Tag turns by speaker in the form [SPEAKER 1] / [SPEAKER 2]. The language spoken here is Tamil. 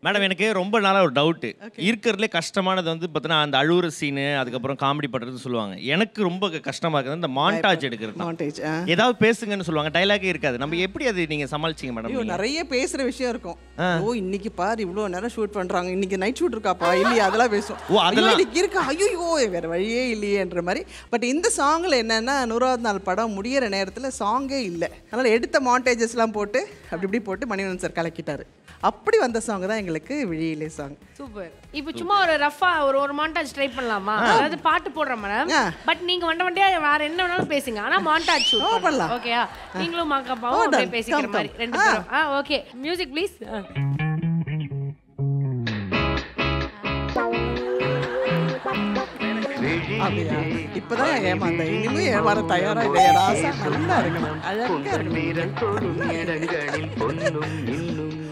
[SPEAKER 1] மேடம் எனக்கு ரொம்ப நாளாக ஒரு டவுட்டு இருக்கிறதுலே கஷ்டமானது வந்து பார்த்தீங்கன்னா அந்த அழுவுற சீனு அதுக்கப்புறம் காமெடி பண்ணுறதுன்னு சொல்லுவாங்க எனக்கு ரொம்ப கஷ்டமாக இருக்குது இந்த மாண்டாஜ் எடுக்கிறது தான்.
[SPEAKER 2] மாண்டேஜ்
[SPEAKER 1] ஏதாவது பேசுங்கன்னு சொல்லுவாங்க டைலாகே இருக்காது நம்ம எப்படி அது நீங்கள் சமாளிச்சிங்க
[SPEAKER 2] ஐயோ
[SPEAKER 1] மேடம்
[SPEAKER 2] நிறைய பேசுற விஷயம் இருக்கும் ஓ இன்னைக்கு பாரு இவ்வளோ நேரம் ஷூட் பண்றாங்க இன்னைக்கு நைட் ஷூட் இருக்காப்பா இல்லையா அதெல்லாம் பேசும்
[SPEAKER 1] ஓ, அதெல்லாம்.
[SPEAKER 2] ஐயோ, இன்னைக்கு இருக்கா ஐயோ வேற வழியே இல்லையேன்ற மாதிரி பட் இந்த சாங்ல என்னன்னா நூறாவது நாள் படம் முடியிற நேரத்துல சாங்கே இல்லை அதனால எடுத்த மாண்டேஜஸ்லாம் போட்டு அப்படி இப்படி போட்டு மணிவன் சார் கலக்கிட்டாரு அப்படி வந்த சாங் தான் எங்களுக்கு விழியிலே சாங்
[SPEAKER 3] சூப்பர் இப்போ சும்மா ஒரு ரஃபா ஒரு ஒரு மாண்டாஜ் ட்ரை பண்ணலாமா அதாவது பாட்டு போடுறேன் மேடம்
[SPEAKER 2] ஆ.
[SPEAKER 3] பட் நீங்க வண்ட வண்டியா வேற என்ன வேணாலும் பேசுங்க ஆனா மாண்டாஜ் ஷூட்
[SPEAKER 2] ஓ, பண்ணலாம்.
[SPEAKER 3] ஓகேயா நீங்களும்
[SPEAKER 2] ஓ,
[SPEAKER 3] மாக்காப்பாவும் அப்படியே
[SPEAKER 2] done.
[SPEAKER 3] பேசிக்கிற
[SPEAKER 2] Come,
[SPEAKER 3] மாதிரி
[SPEAKER 2] come.
[SPEAKER 3] ரெண்டு
[SPEAKER 2] ஆ.
[SPEAKER 3] பேரும் ஆ ஓகே மியூசிக் ப்ளீஸ்
[SPEAKER 2] அப்படியா இப்பதான் ஏமாந்த இனிமே ஏமாற தயாரா இல்லையா ராசா நல்லா இருக்கணும் அழகா இருக்கணும்
[SPEAKER 4] பொன்னிறம் தொடும் இடங்களில் பொன்னும் இன்னும்